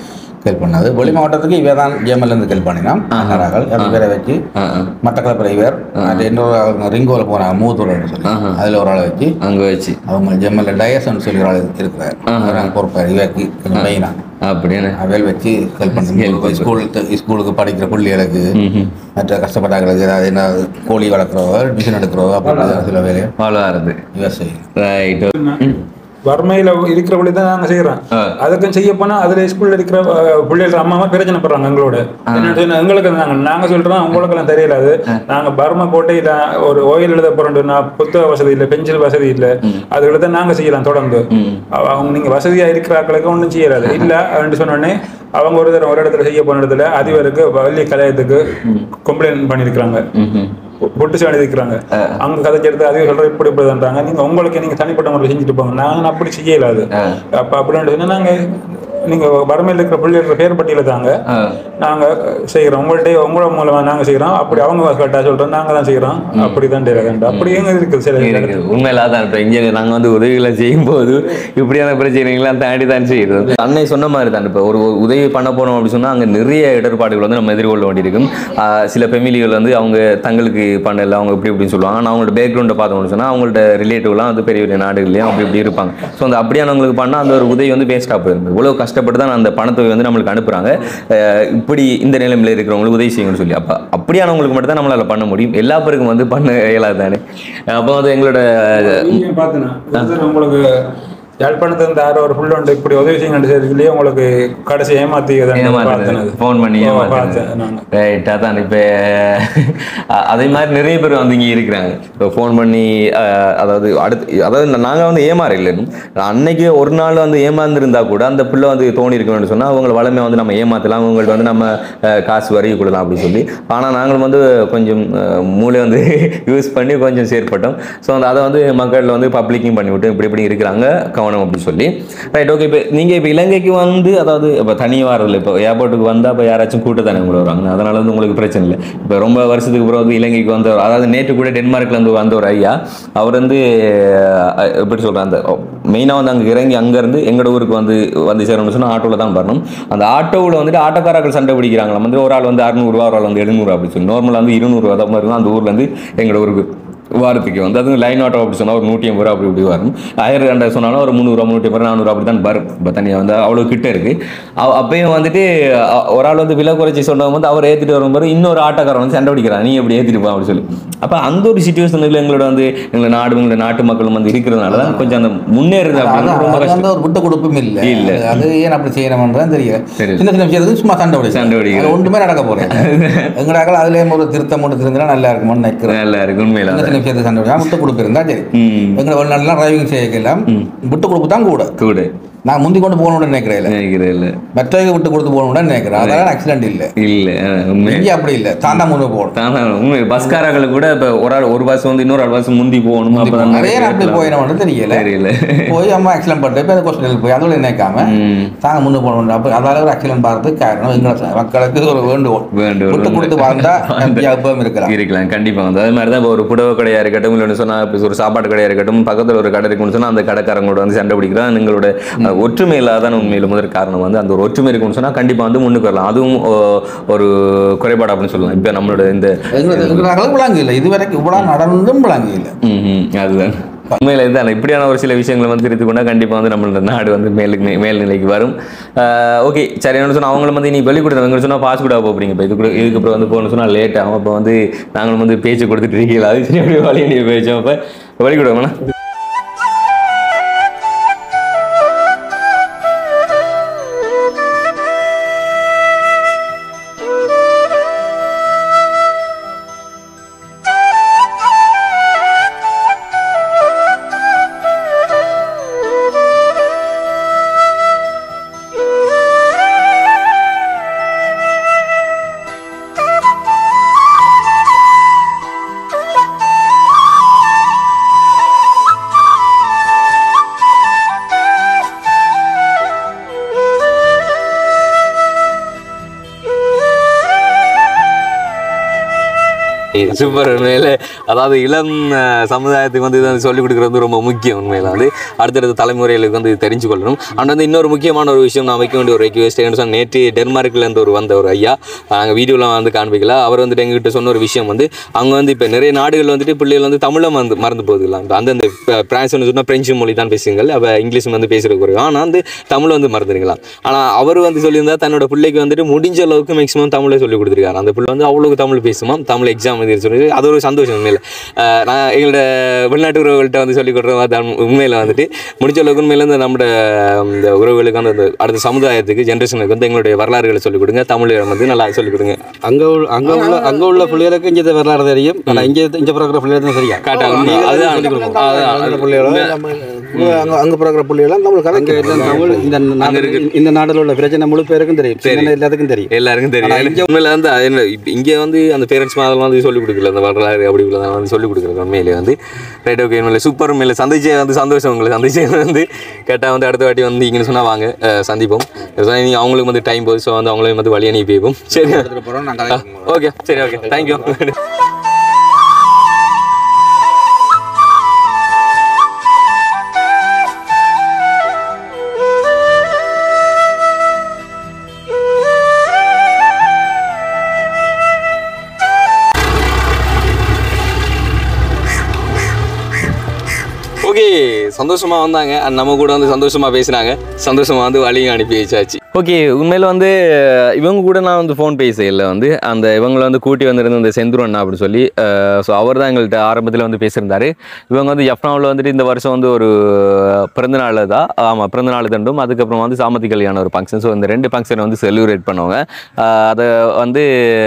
ஹெல்ப் பண்ணது வெளி மாவட்டத்துக்கு இவ தான் ஜேமல்லேருந்து ஹெல்ப் பண்ணினோம் கர்நாடகாவில் அந்த பேரை வச்சு மட்டக்களப்பில் இவர் அது இன்னொரு ஆள் ரிங்கோவில் போனாங்க மூத்தூர்னு சொல்லி அதில் ஒரு ஆளை வச்சு அங்க வச்சு அவங்க ஜெம்எல்ஏ டயஸ்ன்னு சொல்லி ஒரு ஆள் இருக்கிறார் அவர் பொறுப்பார் இவருக்கு கொஞ்சம் மெயினாக அப்படின்னு அவள் வச்சு ஹெல்ப் பண்ணுறது ஸ்கூல் ஸ்கூலுக்கு படிக்கிற பிள்ளைகளுக்கு மற்ற கஷ்டப்பட்டாங்களுக்கு ஏதாவது என்ன கோழி வளர்க்குறவோ மிஷின் எடுக்கிறவோ அப்படி சில வேலையை வாழ்வாருது இவர் செய்யும் ரைட் வறுமையில இருக்கிறவங்களே தான் நாங்க செய்யறோம் அதுக்கும் செய்ய போனா அதுல ஸ்கூல்ல இருக்கிற அஹ், பிள்ளைகள் அம்மா அம்மா பிரச்சனைப்படுறாங்க எங்களோட என்ன சொன்னா, எங்களுக்கு நாங்க நாங்க சொல்றோம் உங்களுக்கு எல்லாம் தெரியல அது நாங்க பர்மா கோட்டையில ஒரு ஓயில் எழுத போறோம் நான் புத்தக வசதி இல்ல பென்சில் வசதி இல்ல அதுகளை தான் நாங்க செய்யலாம் தொடர்ந்து அவ- அவங்க நீங்க வசதியா இருக்கிற ஆட்களுக்கு ஒன்றும் செய்யறாது இல்ல அப்படின்னு சொன்ன உடனே அவங்க ஒரு தடவை ஒரு இடத்துல செய்ய போன இடத்துல அதிபருக்கு வள்ளி கலையத்துக்கு கம்ப்ளைண்ட் பண்ணியிருக்கிறாங்க பொட்டு சாணி இருக்கிறாங்க அங்க கதைச்சு எடுத்து அதையும் சொல்ற இப்படி இப்படிதான்றாங்க நீங்க உங்களுக்கு நீங்க தனிப்பட்ட முறையில் செஞ்சுட்டு போங்க நாங்க அப்படி செய்யல அது அப்ப அப்படின்னு சொன்னா நாங்க நீங்க வறுமையில் இருக்கிற பிள்ளைகள் பேர் பட்டியல தாங்க நாங்க செய்யறோம் உங்கள்ட்ட உங்கள மூலமா நாங்க செய்யறோம் அப்படி அவங்க கரெக்டா சொல்றோம் நாங்க தான் செய்யறோம் அப்படிதான் தெரியாது அப்படி எங்க இருக்குது சில இருக்குது உண்மையில தான் இப்போ இங்கே நாங்கள் வந்து உதவிகளை செய்யும்போது இப்படியான பிரச்சனைகள்லாம் தாண்டி தான் செய்யுது அன்னை சொன்ன மாதிரி தான் இப்போ ஒரு ஒரு உதவி பண்ண போனோம் அப்படின்னு சொன்னால் அங்கே நிறைய இடர்பாடுகள் வந்து நம்ம எதிர்கொள்ள வேண்டியிருக்கும் ஆஹ் சில ஃபெமிலிகள் வந்து அவங்க தங்களுக்கு பண்ணல அவங்க இப்படி இப்படின்னு சொல்லுவாங்க ஆனால் அவங்களோட பேக்ரவுண்டை பார்த்தோம்னு சொன்னால் அவங்கள்ட்ட ரிலேட்டிவ்லாம் வந்து பெரிய பெரிய நாடுகள்லையும் அப்படி இப்படி இருப்பாங்க ஸோ அந்த அப்படியானவங்களுக்கு பண்ணால் அந்த ஒரு உதவி வந்து வேஸ்ட்டாக போயிருக்கு இவ்வளோ கஷ்டப்பட்டு தான் அந்த பணத்தை வந்து நம்மளுக்கு அனுப்புகிறாங்க இப்படி இந்த நிலைமையில் இருக்கிறவங்களுக்கு உதவி செய்யணும்னு சொல்லி அப்போ அப்படியானவங்களுக்கு மட்டும் தான் நம்மளால் பண்ண முடியும் எல்லா பேருக்கும் வந்து பண்ண இயலாது தானே அப்போ வந்து எங்களோட நீங்க பார்த்தேன்னா உங்களுக்கு யாழ்ப்பாணத்துல இருந்து யாரோ ஒரு புள்ள உண்டு இப்படி உதவி செய்யுங்க சரிங்களே உங்களுக்கு கடைசி ஏமாத்தி பார்த்தேன் ஃபோன் பண்ணி பார்த்தேன் நாங்க ரைட் அதான் இப்போ அதே மாதிரி நிறைய பேர் வந்து இங்கே இருக்கிறாங்க இப்போ ஃபோன் பண்ணி அஹ், அதாவது அடுத்து அதாவது நாங்கள் வந்து ஏமாற இல்லைன்னு அன்னைக்கு ஒரு நாள் வந்து ஏமாந்துருந்தா கூட அந்த பிள்ளை வந்து தோணி இருக்கணும்னு சொன்னால் அவங்கள வளமே வந்து நம்ம ஏமாற்றலாம் அவங்கள்ட்ட வந்து நம்ம அஹ், காசு வரைய கொடுக்கலாம் அப்படின்னு சொல்லி ஆனால் நாங்களும் வந்து கொஞ்சம் அஹ், மூளை வந்து யூஸ் பண்ணி கொஞ்சம் செயற்பட்டோம் ஸோ அந்த அதை வந்து மக்களில் வந்து பப்ளிக்கும் பண்ணி விட்டு இப்படி இப்படி இருக்கிறாங்க கவனம் அப்படின்னு சொல்லி ரைட் ஓகே இப்போ நீங்கள் இப்போ இலங்கைக்கு வந்து அதாவது இப்போ தனியாக வரதில்லை இப்போ ஏர்போர்ட்டுக்கு வந்தால் இப்போ யாராச்சும் கூட்டு தானே உங்களை வருவாங்க அதனால வந்து உங்களுக்கு பிரச்சனை இல்லை இப்போ ரொம்ப வருஷத்துக்கு பிறகு வந்து இலங்கைக்கு வந்த அதாவது நேற்று கூட டென்மார்க்ல இருந்து வந்த ஒரு ஐயா அவர் வந்து அஹ், எப்படி சொல்கிறேன் அந்த மெயினாக வந்து அங்கே இறங்கி அங்கேருந்து எங்களோட ஊருக்கு வந்து வந்து சேரணும்னு சொன்னால் ஆட்டோவில் தான் வரணும் அந்த ஆட்டோவில் வந்துட்டு ஆட்டோக்காரர்கள் சண்டை பிடிக்கிறாங்களா வந்து ஒரு ஆள் வந்து அறுநூறுவா ஒரு ஆள் வந்து எழுநூறுவா அப்படி சொல்லி நார்மலாக வந்து இருநூறுவா தான் இருக்கும் அந்த ஊர்லேருந்து எங்களோட ஊருக்கு வாரத்துக்கு வந்து அது லைன் ஆட்டோ அப்படி சொன்னால் ஒரு நூற்றி ஐம்பது ரூபா அப்படி இப்படி வரும் ஆயிரம் ரெண்டாயிரம் சொன்னாலும் ஒரு முந்நூறுவா முந்நூற்றி ஐம்பது நானூறு அப்படி தான் வரும் இப்போ தனியாக வந்து அவ்வளோ கிட்ட இருக்கு அவ- அப்பயும் வந்துட்டு அ- ஒரு ஆள் வந்து விலை குறைச்சி சொன்னவங்க வந்து அவர் ஏற்றிட்டு வரும்போது இன்னொரு ஆட்டோக்காரன் வந்து சண்டை பிடிக்கிறான் நீ எப்படி ஏற்றிட்டு போ அப்படி சொல்லி அப்போ அந்த ஒரு சுச்சுவேஷனில் எங்களோட வந்து எங்களை நாடு எங்களோட நாட்டு மக்களும் வந்து இருக்கிறதுனால தான் கொஞ்சம் அந்த முன்னேறுது அப்படின்னு ரொம்ப அது கஷ்டம் வந்து ஒரு விட்டு கொடுப்பும் இல்லை இல்ல. அது ஏன் அப்படி செய்யணும்ன்றது தெரியல தெரியல. சின்ன சின்ன விஷயத்துக்கு சும்மா சண்டை பிடிக்கும் சண்டை பிடிக்கிறது. அது ஒன்றுமே நடக்க போறேன் எங்கடாக்கள் அதுலேயும் ஒரு திருத்தம் ஒன்று திருந்தினா நல்லா இருக்குமோன்னு நினைக்கிறேன் நல்லா இருக்கு உண்மையில சின்ன சின்ன விஷயத்துக்கு சண்டை பிடிக்கும் விட்டு கொடுப்பு இருந்தா சரி ம் எங்களை வெளிநாட்டுலாம் டிரைவிங் செய்யலாம் விட்டு கொடுப்பு தான் கூட கூட நான் முந்தி கொண்டு போகணும்னு நினைக்கிறேன் இல்ல நினைக்கிறேன் இல்லை மற்றவங்க விட்டு கொடுத்து போகணும்னு நினைக்கிறேன் அதெல்லாம் ஆக்சிடென்ட் இல்லை இல்லை உண்மை இங்கே அப்படி இல்லை தாண்டா முன்னு போகணும் தானா உண்மை பஸ்காரங்களுக்கு கூட இப்போ ஒரு ஆள் ஒரு பஸ் வந்து இன்னொரு ஆள் பஸ் முந்தி போகணும் அப்போ தான் நிறைய அப்படி போயிடணும்னு தெரியல தெரியல போய் அம்மா ஆக்சிடென்ட் பண்ணிட்டு இப்போ ஹாஸ்பிட்டலுக்கு போய் அதோட நினைக்காம ம். தாங்க முன்னு போகணும் அப்போ அதால ஒரு ஆக்சிடென்ட் பார்த்து காரணம் எங்களை மக்களுக்கு ஒரு வேண்டுகோள் வேண்டுகோள். விட்டு கொடுத்து வாழ்ந்தா எப்பவும் இருக்கலாம் இருக்கலாம் கண்டிப்பா வந்து அது மாதிரி தான் இப்போ ஒரு புடவை கடையா இருக்கட்டும் இல்லைன்னு சொன்னா இப்போ ஒரு சாப்பாடு கடையா இருக்கட்டும் பக்கத்துல ஒரு கடை இருக்குன்னு சொன்னா அந்த கடைக்காரங்களோட வந்து சண்டை பிடிக்கிறா எங்களோட அஹ், ஒற்றுமை இல்லாதான் உண்மையில முதல் காரணம் வந்து அந்த ஒரு ஒற்றுமை இருக்குன்னு சொன்னா கண்டிப்பா வந்து முன்னுக்கு வரலாம் அதுவும் ஓ- ஒரு குறைபாடு அப்படின்னு சொல்லலாம் இப்போ நம்மளோட இந்த எங்களுக்கு எங்களுக்கு விளங்கு இல்லை இது வரைக்கும் இவ்வளோ நடந்தும் விளங்கு இல்லை ம், ம், அதுதான் உண்மையில இதுதான் இப்படியான ஒரு சில விஷயங்களை வந்து திருத்தி கொண்டா கண்டிப்பாக வந்து நம்மளோட நாடு வந்து மேலுக்கு மே- மேல்நிலைக்கு வரும் ஓகே சரி என்ன சொன்னால் அவங்களும் வந்து நீ வெளி கொடுத்தவங்க சொன்னால் பாஸ்போர்ட் போகிறீங்க இப்போ இதுக்கு இதுக்கு அப்புறம் வந்து போகணும்னு சொன்னால் லேட் ஆகும் அப்போ வந்து நாங்களும் வந்து பேச்சு கொடுத்துட்டு இருக்கீங்களா அது சரி அப்படியே வழி பேச்சோம் அப்போ வழி கொடுவோம்னா சூப்பர் உண்மையில அதாவது இளம் அஹ், சமுதாயத்துக்கு வந்து இதை வந்து சொல்லிக் கொடுக்குறது வந்து ரொம்ப முக்கியம் உண்மையில வந்து அடுத்தடுத்த தலைமுறைகளுக்கு வந்து இது தெரிஞ்சு கொள்ளணும் அண்ட் வந்து இன்னொரு முக்கியமான ஒரு விஷயம் நான் வைக்க வேண்டிய ஒரு ரெக்வெஸ்ட் என்ன சொன்னா, நேற்று டென்மார்க்ல இருந்து ஒரு வந்த ஒரு ஐயா நாங்கள் வீடியோலாம் வந்து காண்பிக்கல அவர் வந்துட்டு எங்ககிட்ட சொன்ன ஒரு விஷயம் வந்து அவங்க வந்து இப்போ நிறைய நாடுகள் வந்துட்டு பிள்ளைகள் வந்து தமிழை மறந்து மறந்து போகுதுலாம் இப்போ அந்தந்த பிரான்ஸ் சொன்னால் பிரெஞ்சு மொழி தான் பேசுங்கள் அப்போ இங்கிலீஷ் வந்து பேசுகிற குறைவு ஆனால் வந்து தமிழை வந்து மறந்துடுங்களாம் ஆனால் அவர் வந்து சொல்லியிருந்தா தன்னோட பிள்ளைக்கு வந்துட்டு முடிஞ்ச அளவுக்கு மேக்ஸிமம் தமிழை சொல்லி கொடுத்துருக்காரு அந்த பிள்ளை வந்து அவ்வளோக்கு தமிழ் பேசுமா தமிழ் எக்ஸாம் எழுதி சொல்லி அது ஒரு சந்தோஷம் உண்மையில் அஹ் நான் எங்களோட வெளிநாட்டு உறவுகள்கிட்ட வந்து சொல்லி கொடுக்குற மாதிரி தான் உண்மையில் வந்துட்டு முடிஞ்ச அளவுக்கு உண்மையில இந்த நம்மளோட இந்த உறவுகளுக்கு வந்து அந்த அடுத்த சமுதாயத்துக்கு ஜென்ரேஷனுக்கு வந்து எங்களுடைய வரலாறுகளை சொல்லிக் கொடுங்க தமிழை வந்து நல்லா சொல்லிக் கொடுங்க அங்க உள்ள அங்க உள்ள அங்க உள்ள பிள்ளைகளுக்கு இங்க வரலாறு தெரியும் ஆனா இங்க இங்க பிறக்கிற பிள்ளைகளுக்கு சரியா காட்டா உண்மை. அதுதான் அதுதான் அங்கே பிள்ளைகளும் அங்கே அங்கே பிறக்கிற பிள்ளைகளும் தமிழ் அங்க கதைக்கு எல்லாம் தமிழ் இந்த நாடு இந்த நாடுல உள்ள பிரச்சனை முழு பேருக்கும் தெரியும் சின்ன எல்லாத்துக்கும் தெரியும் எல்லாருக்கும் தெரியும் உண்மையில வந்து அது என்ன இப்ப இங்க வந்து அந்த பேரண்ட்ஸ் மாதிரிலாம் வந்து சொல்லிக் கொடுக்கல அந்த வரலாறு அப்படி இப்படிலாம் வந்து சொல்லிக் கொடுக்குறது உண்மையிலே வந்து ரைட் ஓகே உண்மையில சூப்பர் உண்மையில சந்திச்சே வந்து சந்தோஷம் உங்களுக்கு சந்திச்சே வந்து கேட்டால் வந்து அடுத்த வாட்டி வந்து இங்கன்னு சொன்னா வாங்க அஹ், சந்திப்போம் சொன்னா நீங்க அவங்களுக்கு வந்து டைம் போகுது ஸோ வந்து அவங்களையும் வந்து வழி அனுப்பி வைப்போம் சரி போகிறோம் நாங்கள் ஓகே சரி ஓகே தேங்க்யூ ஓகே சந்தோஷமா வந்தாங்க and நம்ம கூட வந்து சந்தோஷமா பேசினாங்க சந்தோஷமா வந்து வழியும் அனுப்பி வச்சாச்சு ஓகே உண்மையில வந்து இவங்க கூட நான் வந்து ஃபோன் பேசல வந்து அந்த இவங்களை வந்து கூட்டி வந்திருந்த இந்த செந்துரு அண்ணா அப்படின்னு சொல்லி ஸோ அவர் தான் எங்கள்கிட்ட ஆரம்பத்தில் வந்து பேசியிருந்தாரு இவங்க வந்து எஃப்னாவில் வந்துட்டு இந்த வருஷம் வந்து ஒரு பிறந்த நாள் தான் ஆமாம் பிறந்த நாள் தண்டும் அதுக்கப்புறம் வந்து சாமத்தி கல்யாணம் ஒரு ஃபங்க்ஷன் ஸோ இந்த ரெண்டு ஃபங்க்ஷனை வந்து செலிப்ரேட் பண்ணுவாங்க ஆஹ் அதை வந்து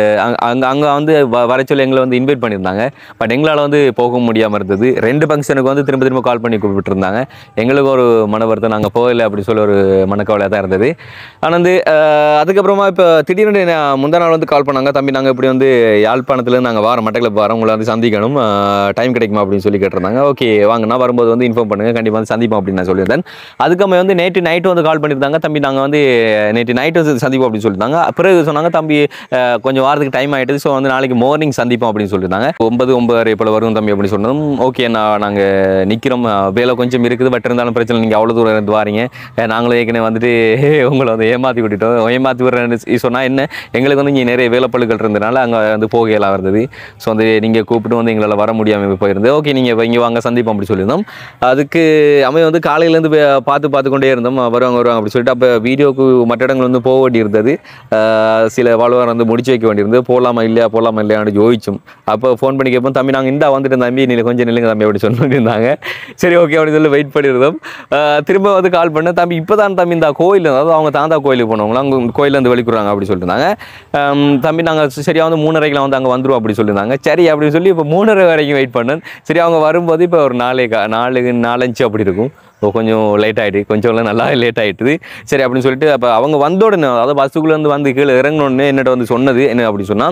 அங்கே அங்கே வந்து வ- வர சொல்லி எங்களை வந்து இன்வைட் பண்ணியிருந்தாங்க பட் எங்களால் வந்து போக முடியாமல் இருந்தது ரெண்டு ஃபங்க்ஷனுக்கு வந்து திரும்ப திரும்ப கால் பண்ணி கூப்பிட்டுருந்தாங்க எங்களுக்கு ஒரு மன வருத்தம் நாங்கள் போகலை அப்படி சொல்லி ஒரு மனக்கவலையாக தான் இருந்தது ஆனால் வந்து ஆஹ் அதுக்கப்புறமா இப்போ திடீர்னு நான் முந்தா நாள் வந்து கால் பண்ணாங்க தம்பி நாங்கள் இப்படி வந்து யாழ்ப்பாணத்துலேருந்து நாங்கள் வாரம் மட்டக்கில் வரோம் உங்களை வந்து சந்திக்கணும் டைம் கிடைக்குமா அப்படின்னு சொல்லி கேட்டிருந்தாங்க ஓகே வாங்க நான் வரும்போது வந்து இன்ஃபார்ம் பண்ணுங்கள் கண்டிப்பாக வந்து சந்திப்போம் அப்படின்னு நான் சொல்லியிருந்தேன் அதுக்கப்புறம் வந்து நேற்று நைட்டு வந்து கால் பண்ணியிருந்தாங்க தம்பி நாங்கள் வந்து நேற்று நைட்டு வந்து சந்திப்போம் அப்படின்னு சொல்லியிருந்தாங்க பிறகு சொன்னாங்க தம்பி அஹ், கொஞ்சம் வாரத்துக்கு டைம் ஆகிடுது ஸோ வந்து நாளைக்கு மார்னிங் சந்திப்போம் அப்படின்னு சொல்லியிருந்தாங்க ஒன்பது ஒன்பது போல் வரும் தம்பி அப்படின்னு சொன்னதும் ஓகே நான் நாங்கள் நிற்கிறோம் வேலை கொஞ்சம் இருக்குது பட் இருந்தாலும் பிரச்சனை நீங்கள் அவ்வளோ தூரம் இருந்து வாரீங்க அஹ், நாங்களும் ஏற்கனவே வந்துட்டு உங்களை வந்து ஏமாற்றி விட்டுட்டோம் ஏமாற்றி விடுறேன்னு சொன்னால் என்ன எங்களுக்கு வந்து இங்கே நிறைய வேலைப்பழுக்கள் இருந்ததுனால அங்கே வந்து போகையெல்லாம் இருந்தது ஸோ வந்து நீங்கள் கூப்பிட்டு வந்து எங்களால் வர முடியாமல் போயிருந்தது ஓகே நீங்கள் இங்கே வாங்க சந்திப்போம் அப்படி சொல்லியிருந்தோம் அதுக்கு அவை வந்து காலையிலேருந்து பார்த்து பார்த்து கொண்டே இருந்தோம் வருவாங்க வருவாங்க அப்படி சொல்லிட்டு அப்போ வீடியோக்கு மற்ற இடங்கள் வந்து போக வேண்டி இருந்தது ஆஹ் சில வாழ்வார் வந்து முடிச்சு வைக்க வேண்டியிருந்தது போகலாமா இல்லையா போகலாமா இல்லையான்னு யோசிச்சோம் அப்போ ஃபோன் பண்ணி கேட்போம் தம்பி நாங்கள் இந்தா வந்துட்டு தம்பி நீ கொஞ்சம் நில்லுங்க தம்பி அப்படி சொல்லிட்டு இருந்தாங்க சரி ஓகே அப்படின்னு சொல்லி வெயிட் பண்ணியிருந்தோம் ஆஹ் திரும்ப வந்து கால் பண்ண தம்பி இப்போ தான் தம்பி இந்த கோயில் அதாவது அவங்க தாந்தா கோயிலுக்கு போனவங்களா அங்கே கோயிலேருந்து வெளிக்குறாங்க அப்படி சொல்லிட்டு இருந்தாங்க ஆம், தம்பி நாங்கள் சரியா வந்து மூணரைக்கெலாம் வந்து அங்கே வந்துருவோம் அப்படி சொல்லியிருந்தாங்க சரி அப்படின்னு சொல்லி இப்போ மூணரை வரைக்கும் வெயிட் பண்ணேன் சரி அவங்க வரும்போது இப்போ ஒரு நாலே கா நாலு நாலஞ்சு அப்படி இருக்கும் இப்போ கொஞ்சம் லேட் ஆகிட்டு கொஞ்சம் இல்லை நல்லா லேட் ஆகிட்டுது சரி அப்படின்னு சொல்லிட்டு அப்போ அவங்க வந்த உடனே அதாவது பஸ்ஸுக்குள்ளேருந்து வந்து கீழே இறங்கினோடனே என்னட்ட வந்து சொன்னது என்ன அப்படி சொன்னால்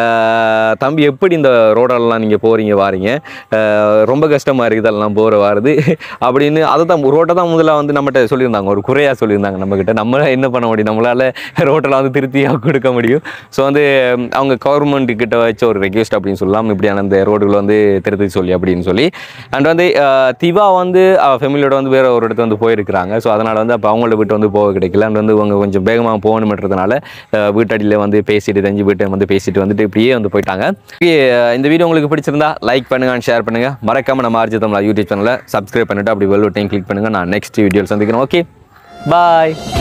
தம்பி எப்படி இந்த ரோடெல்லாம் நீங்கள் போகிறீங்க வாரீங்க ஆஹ் ரொம்ப கஷ்டமாக இருக்குது அதெல்லாம் போகிற வாருது அப்படின்னு அதை தான் ரோட்டை தான் முதல்ல வந்து நம்மகிட்ட சொல்லியிருந்தாங்க ஒரு குறையாக சொல்லியிருந்தாங்க நம்மக்கிட்ட நம்ம என்ன பண்ண முடியும் நம்மளால் ரோட்டெல்லாம் வந்து திருப்தியாக கொடுக்க முடியும் ஸோ வந்து ம், அவங்க கவர்மெண்ட் கிட்ட வச்ச ஒரு ரெக்வெஸ்ட் அப்படின்னு சொல்லலாம் இப்படியான இந்த ரோடுகளை வந்து திருத்தி சொல்லி அப்படின்னு சொல்லி அண்ட் வந்து ஆஹ், திவா வந்து ஃபேமிலியோட வந்து வேற ஒரு இடத்துல வந்து போயிருக்கிறாங்க ஸோ அதனால் வந்து அப்போ அவங்கள விட்டு வந்து போக கிடைக்கல அண்ட் வந்து அவங்க கொஞ்சம் வேகமாக போகணுன்றதுனால ஆஹ், வீட்டடியில் வந்து பேசிட்டு தெரிஞ்சு வீட்டை வந்து பேசிட்டு வந்துட்டு இப்படியே வந்து போயிட்டாங்க Okay, ஆஹ், இந்த வீடியோ உங்களுக்கு பிடிச்சிருந்தா லைக் பண்ணுங்க and ஷேர் பண்ணுங்க மறக்காம நம்ம ஆர்ஜி தமிழா யூடியூப் சேனலை சப்ஸ்கிரைப் பண்ணிட்டு அப்படி வெல் பட்டன் கிளிக் பண்ணுங்க நான் நெக்ஸ்ட் வீடியோவில் சந்திக்கிறேன் ஓகே பாய்